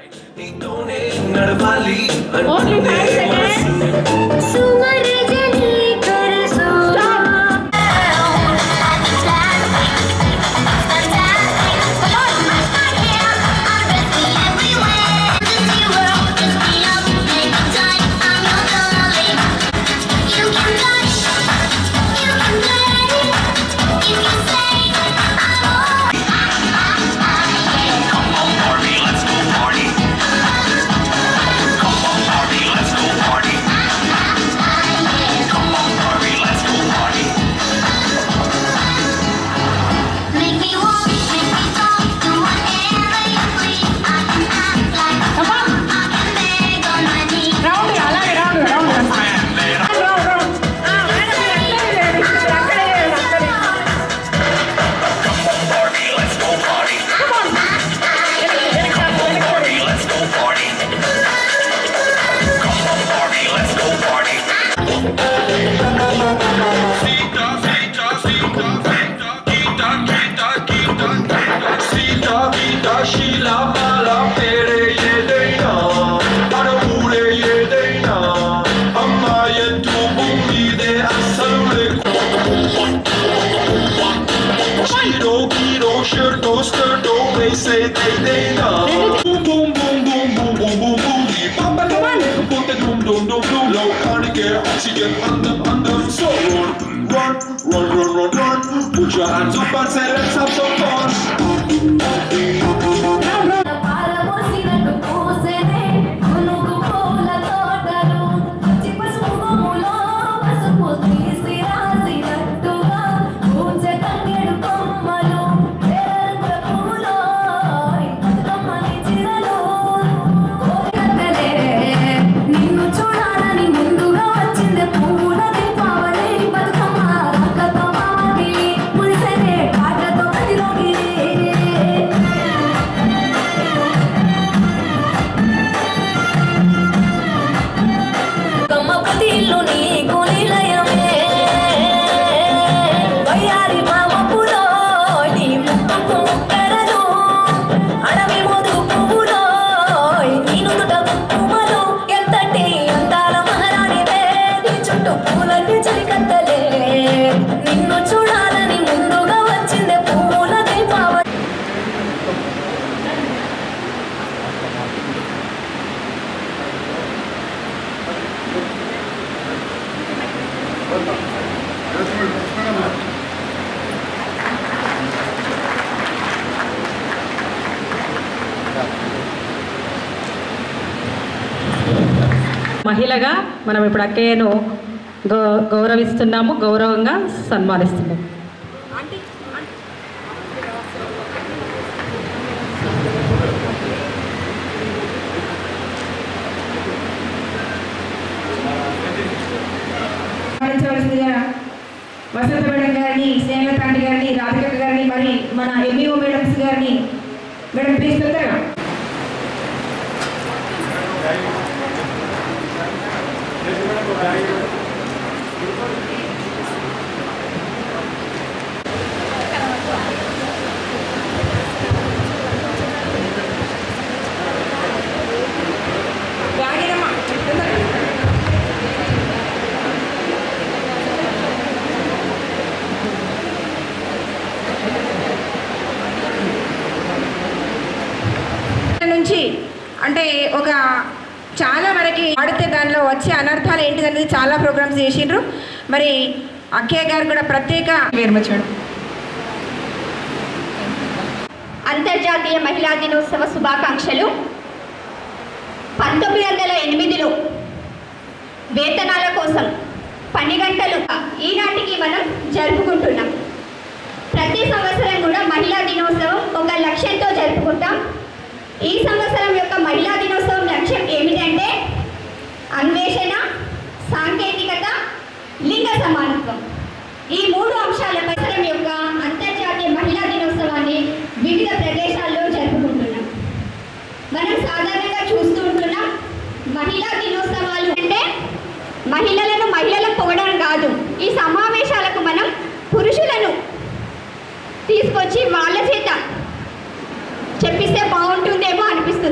నీతోనే నడవాలి Only five seconds. సుమరజని కరసో Party, let's go party. Come on, party, let's go party. Come on, party, let's go party. Make me walk, make me talk, do whatever you please. I can act like a fool, I can beg on my knees. Round అలాగే round round round round Come on, party, let's go party. Come on, party, let's go party. Come on, party, let's go party. Sita, Sita, Sita, Sita, Gita, Gita, Gita, Gita. Sita, Gita, Sheila, Mala, Pere, ఏదైనా మన ఊరే ఏదైనా అమ్మాయంటూ భూమి మీదే అస్సలు లేకు Giro, giro, shirto, skirto, వేసేదైనా Boom, boom, boom, boom, boom, boom, boom, boom. ఈ పంపలో లేకపోతే doom, doom, doom, doom. లోకానికే oxygen అందం, అందం. So run, run, run, run, run, run. Put your hands up and say let's have some fun. పారబోసినట్టు పూసేనే పునుగు పూల తోటలు పచ్చి పసుపు కొమ్ములో పసుపు తీసి రాసినట్టుగా పూజ తంగెడు కొమ్మలు పేరంగుల పూలో బతుకమ్మని చిరలు కోరికలే నిన్ను చూడాలని ముందుగా వచ్చింది పూల దీపావళి బతుకమ్మ రాకతో మామకి మురిసెనే కాటతో గదిలోకి కమ్మ ప్రతి ఇల్లు నీకు నిలయమే వయ్యారి మామ పులో నీ ముక్కుకు ముక్కరలు అడవి మోదు పువ్వులో నీ నుదుట కుక్కుమలు ఎంతటి అందాల మహారాణివే నీ చుట్టూ పూలన్నీ చలికత్తలే నిన్ను చూడాలని ముందుగా వచ్చిందే పూల దీపావళి మహిళగా మనం ఇప్పుడు అక్కయ్యను గౌ గౌరవిస్తున్నాము గౌరవంగా సన్మానిస్తున్నాము సన్మానించవలసిందిగా వసంత మేడం గారిని స్నేహలత ఆంటీ గారిని రాధిక గారిని మరి మన ఎంఈఓ మేడమ్స్ గారిని మేడం ప్లీజ్ తొందరగా రాగిరమ్మ, తొందరగా. నుంచి అంటే ఒక చాలా వరకు వాడితే దానిలో వచ్చే అనర్థాలు ఏంటిదనేది చాలా ప్రోగ్రామ్స్ చేసిండ్రు మరి అక్కయ్య గారు కూడా ప్రత్యేక వేరుమచ్చాడు అంతర్జాతీయ మహిళా దినోత్సవ శుభాకాంక్షలు పంతొమ్మిది వందల ఎనిమిదిలో వేతనాల కోసం పని గంటలు ఈనాటికి మనం జరుపుకుంటున్నాం ప్రతి సంవత్సరం కూడా మహిళా దినోత్సవం ఒక లక్ష్యంతో జరుపుకుంటాం ఈ సంవత్సరం యొక్క మహిళా దినోత్సవం లక్ష్యం ఏమిటంటే అన్వేషణ సాంకేతికత లింగ సమానత్వం ఈ మూడు అంశాల పరిసరం యొక్క అంతర్జాతీయ మహిళా దినోత్సవాన్ని వివిధ ప్రదేశాల్లో జరుపుకుంటున్నాం మనం సాధారణంగా చూస్తూ ఉంటున్నాం మహిళా దినోత్సవాలు అంటే మహిళలను మహిళలకు పొగడం కాదు ఈ సమావేశాలకు మనం పురుషులను తీసుకొచ్చి వాళ్ళ చేత చెప్పిస్తే బాగుంటుందేమో అనిపిస్తుంది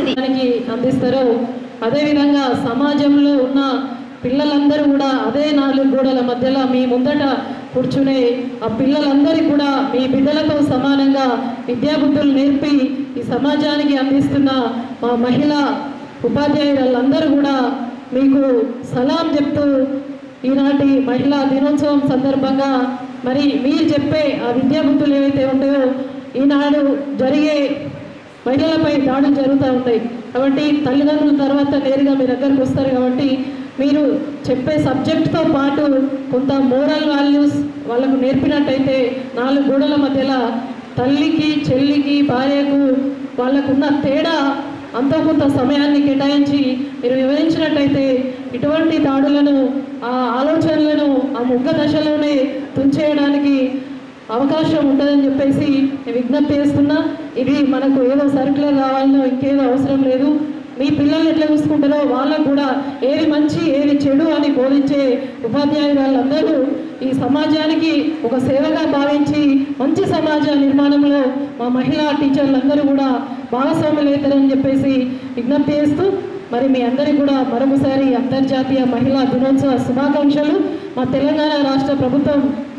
ఉంది దానికి అందిస్తారో అదేవిధంగా సమాజంలో ఉన్న పిల్లలందరూ కూడా అదే నాలుగు గోడల మధ్యలో మీ ముందట కూర్చునే ఆ పిల్లలందరికీ కూడా మీ బిడ్డలతో సమానంగా విద్యాబుద్ధులు నేర్పి ఈ సమాజానికి అందిస్తున్న మా మహిళా ఉపాధ్యాయులందరూ కూడా మీకు సలాం చెప్తూ ఈనాటి మహిళా దినోత్సవం సందర్భంగా మరి మీరు చెప్పే ఆ విద్యాబుద్ధులు ఏవైతే ఉంటాయో ఈనాడు జరిగే మహిళలపై దాడులు జరుగుతూ ఉంటాయి కాబట్టి తల్లిదండ్రుల తర్వాత నేరుగా మీ దగ్గరకు వస్తారు కాబట్టి మీరు చెప్పే సబ్జెక్ట్తో పాటు కొంత మోరల్ వాల్యూస్ వాళ్ళకు నేర్పినట్టయితే నాలుగు గోడల మధ్యలో తల్లికి చెల్లికి భార్యకు వాళ్ళకున్న తేడా అంతో కొంత సమయాన్ని కేటాయించి మీరు వివరించినట్టయితే ఇటువంటి దాడులను ఆ ఆలోచనలను ఆ ముగ్గ దశలోనే తుంచేయడానికి అవకాశం ఉంటుందని చెప్పేసి నేను విజ్ఞప్తి చేస్తున్నా ఇది మనకు ఏదో సర్కులర్ కావాలనో ఇంకేదో అవసరం లేదు మీ పిల్లల్ని ఎట్లా చూసుకుంటారో వాళ్ళకు కూడా ఏది మంచి ఏది చెడు అని బోధించే ఉపాధ్యాయురాలందరూ ఈ సమాజానికి ఒక సేవగా భావించి మంచి సమాజ నిర్మాణంలో మా మహిళా టీచర్లందరూ కూడా భాగస్వాములు అవుతారని చెప్పేసి విజ్ఞప్తి చేస్తూ మరి మీ అందరికీ కూడా మరొకసారి అంతర్జాతీయ మహిళా దినోత్సవ శుభాకాంక్షలు మా తెలంగాణ రాష్ట్ర ప్రభుత్వం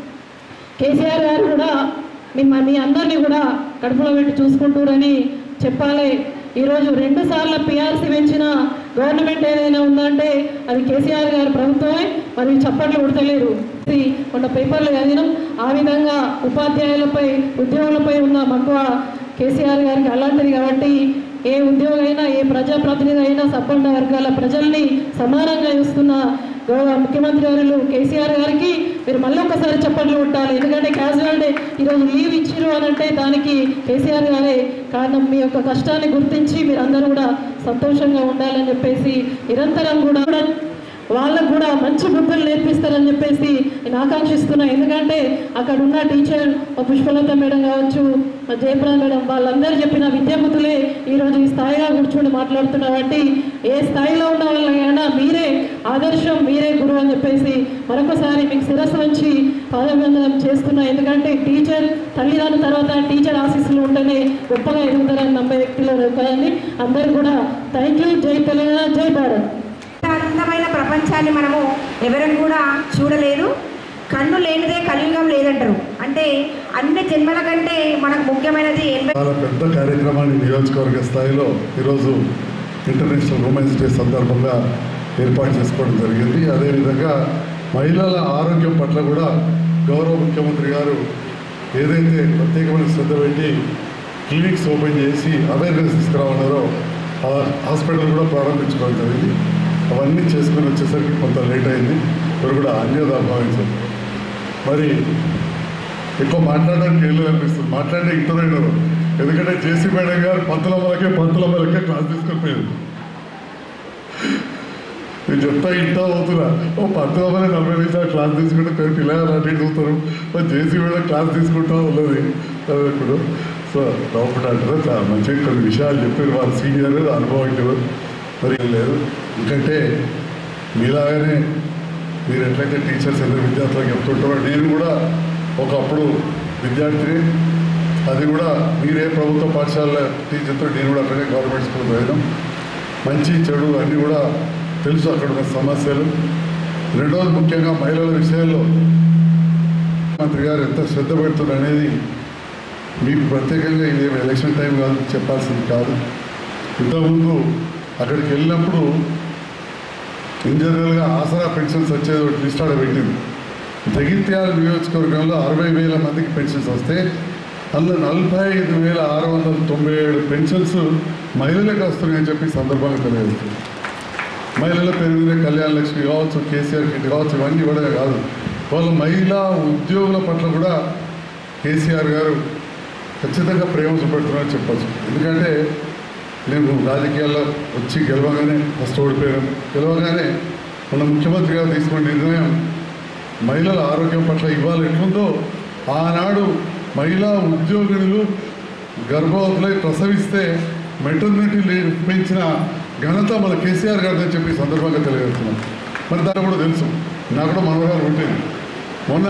కేసీఆర్ గారు కూడా మీ మీ అందరినీ కూడా కడుపులో పెట్టి చూసుకుంటారని చెప్పాలి ఈరోజు రెండు సార్లు పిఆర్సీ పెంచిన గవర్నమెంట్ ఏదైనా ఉందంటే అది కేసీఆర్ గారి ప్రభుత్వమే మరి చప్పట్లు కొడతలేరు ఇది మొన్న పేపర్లు చదివినాం ఆ విధంగా ఉపాధ్యాయులపై ఉద్యోగులపై ఉన్న మక్కువ కేసీఆర్ గారికి అలాంటిది కాబట్టి ఏ ఉద్యోగం అయినా ఏ ప్రజాప్రతినిధి అయినా సబ్బండ వర్గాల ప్రజల్ని సమానంగా చూస్తున్న గౌరవ ముఖ్యమంత్రి గారు కేసీఆర్ గారికి మీరు మళ్ళీ ఒకసారి చప్పట్లు కొట్టాలి ఎందుకంటే క్యాజువల్ డే ఈరోజు లీవ్ ఇచ్చిరు అని అంటే దానికి కేసీఆర్ గారే కారణం మీ యొక్క కష్టాన్ని గుర్తించి మీరు అందరూ కూడా సంతోషంగా ఉండాలని చెప్పేసి నిరంతరం కూడా వాళ్ళకు కూడా మంచి బుద్ధులు నేర్పిస్తారని చెప్పేసి నేను ఆకాంక్షిస్తున్నా ఎందుకంటే అక్కడ ఉన్న టీచర్ మా పుష్పలత మేడం కావచ్చు మా జయప్రద మేడం వాళ్ళందరూ చెప్పిన విద్యాబుద్ధులే ఈరోజు ఈ స్థాయిగా కూర్చొని మాట్లాడుతున్నా కాబట్టి ఏ స్థాయిలో ఉన్న వాళ్ళైనా మీరే ఆదర్శం మీరే గురువు అని చెప్పేసి మరొకసారి మీకు శిరస్సు వంచి పాదవందనం చేస్తున్నా ఎందుకంటే టీచర్ తల్లిదండ్రుల తర్వాత టీచర్ ఆశీస్సులు ఉంటేనే గొప్పగా ఎదుగుతారని నమ్మే వ్యక్తిలో కదండి అందరూ కూడా థ్యాంక్ యూ జై తెలంగాణ జై భారత్ అందమైన ప్రపంచాన్ని మనము ఎవరం కూడా చూడలేదు కన్ను లేనిదే కలియుగం లేదంటారు అంటే అన్ని జన్మల కంటే మనకు ముఖ్యమైనది ఎనభై చాలా పెద్ద కార్యక్రమాన్ని నియోజకవర్గ స్థాయిలో ఈరోజు ఇంటర్నేషనల్ ఉమెన్స్ డే సందర్భంగా ఏర్పాటు చేసుకోవడం జరిగింది అదేవిధంగా మహిళల ఆరోగ్యం పట్ల కూడా గౌరవ ముఖ్యమంత్రి గారు ఏదైతే ప్రత్యేకమైన శ్రద్ధ పెట్టి క్లినిక్స్ ఓపెన్ చేసి అవేర్నెస్ తీసుకురామన్నారో ఆ హాస్పిటల్ కూడా ప్రారంభించుకోవడం జరిగింది అవన్నీ చేసుకుని వచ్చేసరికి కొంత లేట్ అయింది ఎవరు కూడా అన్యదా భావించారు మరి ఎక్కువ మాట్లాడడానికి ఏం లేదు అనిపిస్తుంది మాట్లాడే ఇద్దరైనారు ఎందుకంటే జేసీ మేడం గారు పంతుల వరకే పంతుల వరకే క్లాస్ తీసుకొని పోయారు నేను చెప్తా ఇంటా అవుతున్నా ఓ పంతుల వరకు నలభై నిమిషాలు క్లాస్ తీసుకుంటే పేరు పిల్లలు అటు ఇటు చూస్తారు ఓ జేసీ మేడం క్లాస్ తీసుకుంటా ఉన్నది ఇప్పుడు సో డౌట్ అంటారు చాలా మంచిగా కొన్ని విషయాలు చెప్పారు వాళ్ళు సీనియర్ అనుభవించారు మరి ఏం లేదు ఎందుకంటే మీలాగానే మీరు ఎట్లయితే టీచర్స్ ఎంత విద్యార్థులకు చెప్తుంటారో నేను కూడా ఒకప్పుడు విద్యార్థిని అది కూడా మీరే ప్రభుత్వ పాఠశాల టీచర్తో నేను కూడా అక్కడే గవర్నమెంట్ స్కూల్ చదివాం మంచి చెడు అన్నీ కూడా తెలుసు అక్కడ ఉన్న సమస్యలు రెండవది ముఖ్యంగా మహిళల విషయాల్లో మంత్రి గారు ఎంత శ్రద్ధ పెడుతున్నారు అనేది మీకు ప్రత్యేకంగా ఇది ఎలక్షన్ టైం కాదు చెప్పాల్సింది కాదు ఇంతకుముందు అక్కడికి వెళ్ళినప్పుడు ఇన్ జనరల్గా ఆసరా పెన్షన్స్ వచ్చేది ఒకటి లిస్ట్ ఆడ పెట్టింది జగిత్యాల నియోజకవర్గంలో అరవై వేల మందికి పెన్షన్స్ వస్తే అందులో నలభై ఐదు వేల ఆరు వందల తొంభై ఏడు పెన్షన్స్ మహిళలకు వస్తున్నాయని చెప్పి సందర్భంగా తెలియజేస్తుంది మహిళల పేరు మీద కళ్యాణ లక్ష్మి కావచ్చు కేసీఆర్ కిట్ కావచ్చు ఇవన్నీ కూడా కాదు వాళ్ళ మహిళా ఉద్యోగుల పట్ల కూడా కేసీఆర్ గారు ఖచ్చితంగా ప్రేమ చూపెడుతున్నారని చెప్పచ్చు ఎందుకంటే నేను రాజకీయాల్లో వచ్చి గెలవగానే ఫస్ట్ ఓడిపోయాను గెలవగానే మన ముఖ్యమంత్రి గారు తీసుకున్న నిర్ణయం మహిళల ఆరోగ్యం పట్ల ఇవాళ ఎట్లుందో ఆనాడు మహిళా ఉద్యోగినులు గర్భవతులై ప్రసవిస్తే మెటర్నిటీ లీవ్ పెంచిన ఘనత మన కేసీఆర్ గారిని చెప్పి ఈ సందర్భంగా తెలియజేస్తున్నాం మరి దాన్ని కూడా తెలుసు నాకు కూడా మనోహర్ ఉంటుంది మొన్న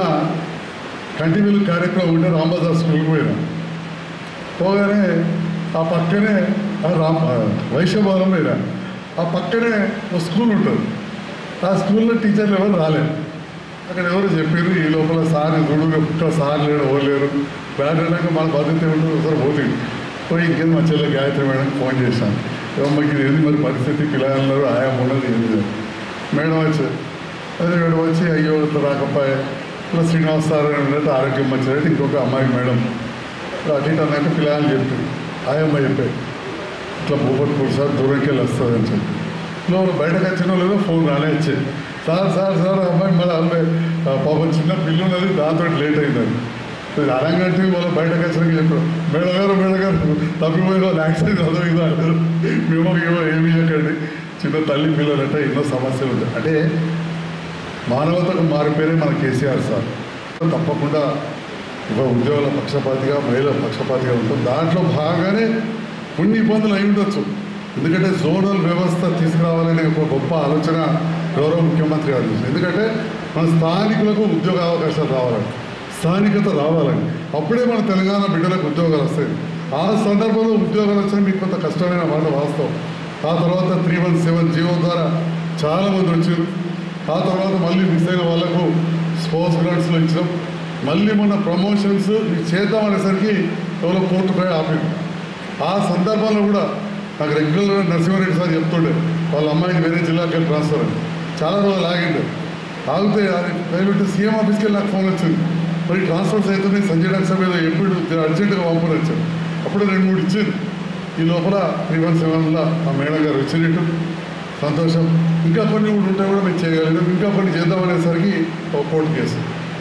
కంటిన్యూ కార్యక్రమం ఉంటే రాంబజార్ స్కూల్కి పోయినా పోగానే ఆ పక్కనే ఆ రామ్ ఆ వైశ్యభవనం మీద ఆ పక్కనే ఒక స్కూల్ ఉంటుంది ఆ స్కూల్లో టీచర్లు ఎవరు రాలేదు అక్కడ ఎవరు చెప్పారు ఈ లోపల సార్ చూడు ఒక్క సార్ లేడు ఎవరు లేరు బ్యాడ్ అయినాక మన బాధ్యత ఏమిటో ఒకసారి పోతుంది పోయి ఇంకేం మా చెల్లె గాయత్రి మేడం ఫోన్ చేశాను అమ్మకి ఇది ఏంది మరి పరిస్థితి పిల్లలు ఆయా ఉన్నది ఏంది అని. మేడం వచ్చి అదే మేడం వచ్చి అయ్యో ఇట్లా రాకపోయే ఇట్లా శ్రీనివాస్ సార్ అని ఉన్నట్టు ఆరోగ్యం మంచిదంటే ఇంకొక అమ్మాయి మేడం అటు ఇటు అన్నట్టు పిల్లలు చెప్పింది ఆయమ్మ చెప్పాయి ఇట్లా భూపత్పూర్ సార్ దూరంకి వెళ్ళి వస్తుందని చెప్పి లోపల బయటకు వచ్చిన లేదో ఫోన్ రానే వచ్చేది సార్ సార్ సార్ అమ్మాయి మళ్ళీ అమ్మాయి ఆ పాపం చిన్న పిల్లు ఉన్నది దాంతో లేట్ అయిందని అరంగంటే వాళ్ళు బయటకు వచ్చినాక చెప్పారు మేడం గారు మేడం గారు తప్పిపోయిన వాళ్ళు యాక్సిడెంట్ అదో ఇదో అంటారు మేము ఏమో ఏమి చేయకండి చిన్న తల్లి పిల్లలంటే ఎన్నో సమస్యలు ఉంటాయి అంటే మానవతకు మారిపోయినే మన కేసీఆర్ సార్ తప్పకుండా ఒక ఉద్యోగుల పక్షపాతిగా మహిళల పక్షపాతిగా ఉంటుంది దాంట్లో భాగంగానే కొన్ని ఇబ్బందులు అయి ఉండొచ్చు ఎందుకంటే జోనల్ వ్యవస్థ తీసుకురావాలనే ఒక గొప్ప ఆలోచన గౌరవ ముఖ్యమంత్రి గారు చేశారు. ఎందుకంటే మన స్థానికులకు ఉద్యోగ అవకాశాలు రావాలని స్థానికత రావాలని అప్పుడే మన తెలంగాణ బిడ్డలకు ఉద్యోగాలు వస్తాయి ఆ సందర్భంలో ఉద్యోగాలు వచ్చినా మీకు కొంత కష్టమైన మాట వాస్తవం ఆ తర్వాత త్రీ వన్ సెవెన్ జీవో ద్వారా చాలామంది వచ్చారు ఆ తర్వాత మళ్ళీ మిస్ అయిన వాళ్ళకు స్పోర్ట్స్ గ్రాంట్స్లో ఇచ్చినాం మళ్ళీ మొన్న ప్రమోషన్స్ ఇవి చేద్దాం అనేసరికి ఎవరో కోర్టు పై ఆపారు ఆ సందర్భంలో కూడా నాకు రెగ్యులర్గా నరసింహారెడ్డి సార్ చెప్తుండే వాళ్ళ అమ్మాయికి వేరే జిల్లాకి ట్రాన్స్ఫర్ అని చాలా రోజులు ఆగిండు ఆగితే అది దయవిಟ್ಟು సీఎం ఆఫీస్కి వెళ్ళి నాకు ఫోన్ వచ్చింది మరి ట్రాన్స్ఫర్స్ అవుతుంది సంజయ్ డాక్టర్ సార్ మీద ఎప్పుడు అర్జెంటుగా పంపని వచ్చాను అప్పుడు రెండు మూడు ఇచ్చింది ఈ లోపల త్రీ వన్ సెవెన్లో ఆ మేడం గారు వచ్చినట్టు సంతోషం ఇంకా కొన్ని కూడా ఉంటే కూడా మేము చేయగలిగాం ఇంకా కొన్ని చేద్దామనేసరికి ఒక కోర్టు కేసు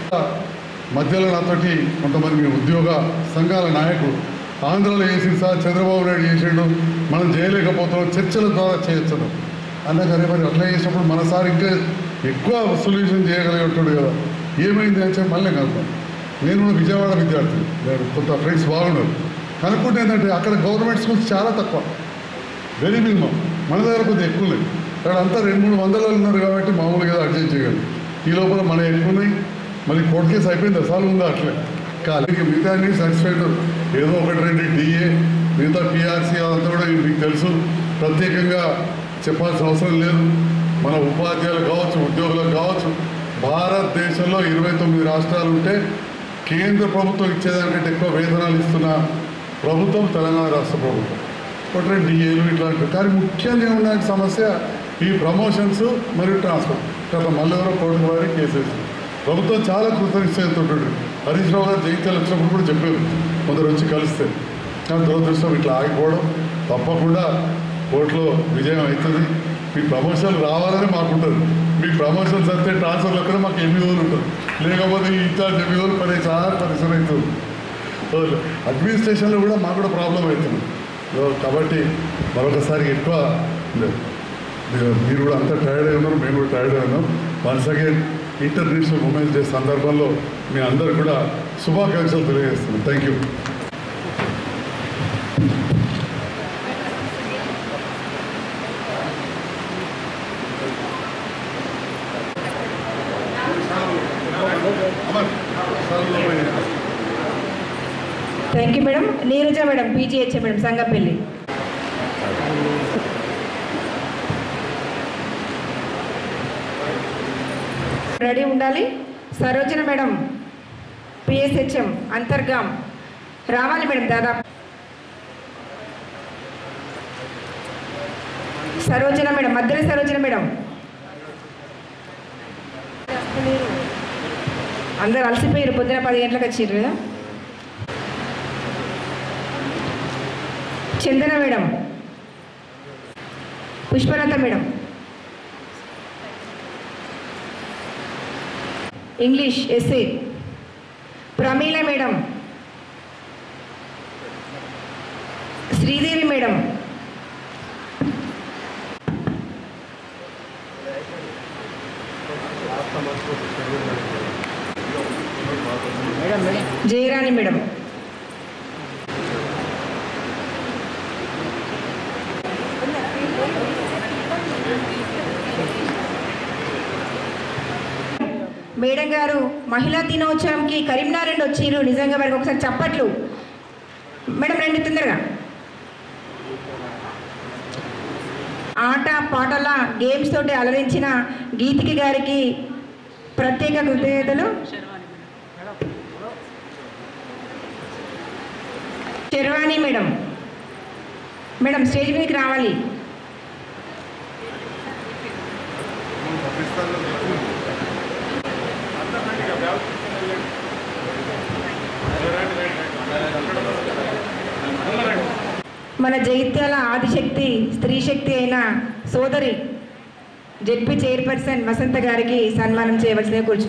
మధ్యలో నాతోటి కొంతమంది మీ ఉద్యోగ సంఘాల నాయకులు ఆంధ్రలో వేసి సార్ చంద్రబాబు నాయుడు చేసాడు మనం చేయలేకపోతున్నాం చర్చల ద్వారా చేయొచ్చు అందుకని మరి అట్లా చేసినప్పుడు మన సార్ ఇంకా ఎక్కువ సొల్యూషన్ చేయగలిగేటాడు కదా ఏమైంది అని చెప్పి మళ్ళీ కలుద్దాం నేను కూడా విజయవాడ విద్యార్థి నేను కొంత ఫ్రెండ్స్ బాగున్నారు కనుక్కుంటే ఏంటంటే అక్కడ గవర్నమెంట్ స్కూల్స్ చాలా తక్కువ వెరీ మినిమం మన దగ్గర కొద్దిగా ఎక్కువ ఉన్నాయి అక్కడ అంతా రెండు మూడు వందలు ఉన్నారు కాబట్టి మామూలుగా ఏదో అడ్జస్ట్ చేయగలరు ఈ లోపల మన ఎక్కువ ఉన్నాయి మళ్ళీ కోర్టు కేసు అయిపోయింది అసలు ఉందా అట్లే కాలేజీ మిగతా అన్ని సాటిస్ఫైడ్ ఏదో ఒకటి రెండు డిఏ మిగతా పిఆర్సీ అదంతా కూడా మీకు తెలుసు ప్రత్యేకంగా చెప్పాల్సిన అవసరం లేదు మన ఉపాధ్యాయులు కావచ్చు ఉద్యోగులకు కావచ్చు భారతదేశంలో ఇరవై తొమ్మిది రాష్ట్రాలు ఉంటే కేంద్ర ప్రభుత్వం ఇచ్చేదానికంటే ఎక్కువ వేతనాలు ఇస్తున్న ప్రభుత్వం తెలంగాణ రాష్ట్ర ప్రభుత్వం ఒకటి రెండు డిఏలు ఇట్లాంటివి కానీ ముఖ్యంగా ఉన్న సమస్య ఈ ప్రమోషన్స్ మరియు ట్రాన్స్ఫర్ గత మల్లెవరో కోర్టు వారి కేసెస్ ప్రభుత్వం చాలా కృతజ్ఞతలు హరీష్ రావు గారు జగిత్యాలు వచ్చినప్పుడు కూడా చెప్పారు కొందరు వచ్చి కలిస్తే కానీ దురదృష్టం ఇట్లా ఆగిపోవడం తప్పకుండా కోర్టులో విజయం అవుతుంది మీ ప్రమోషన్లు రావాలని మాకుంటుంది మీ ప్రమోషన్స్ అయితే ట్రాన్స్ఫర్లు అక్కడ మాకు ఎనిమిది రోజులు ఉంటుంది లేకపోతే ఈ ఇన్ఛార్జ్ ఎనిమిది రోజులు పని చాలా పరిశ్రమ అవుతుంది అడ్మినిస్ట్రేషన్లో కూడా మాకు కూడా ప్రాబ్లం అవుతుంది సో కాబట్టి మరొకసారి ఎక్కువ లేదు. మీరు- మీరు కూడా అంతా టైర్డ్ అయి ఉన్నారు మేము కూడా టైర్డ్ అయి ఉన్నాం once again international women's day సందర్భంలో మీ అందరు కూడా శుభాకాంక్షలు తెలియజేస్తున్నాం thank you thank you madam Neeraja madam PGHA madam Sangapalli ready ఉండాలి సరోజన మేడం పిఎస్హెచ్ఎం అంతర్గాం రావాలి మేడం దాదాపు సరోజన మేడం మధ్యలో సరోజన మేడం అందరు అలసిపోయారు పొద్దున పది గంటలకు వచ్చిర్రు కదా Chandana madam Pushpalatha madam English SA Pramila madam Sridevi madam Jayarani madam madam గారు మహిళా దినోత్సవంకి కరీంనగర్ నుండి వచ్చిర్రు నిజంగా వారికి ఒకసారి చప్పట్లు మేడం రండి తొందరగా ఆట పాటల గేమ్స్ తోటి అలరించిన గీతికి గారికి ప్రత్యేక కృతజ్ఞతలు శర్వాణి మేడం మేడం స్టేజ్ మీదకి రావాలి మన జైత్యాల ఆదిశక్తి స్త్రీ శక్తి అయిన సోదరి జెడ్పీ చైర్పర్సన్ వసంత గారికి సన్మానం చేయవలసిన కూర్చు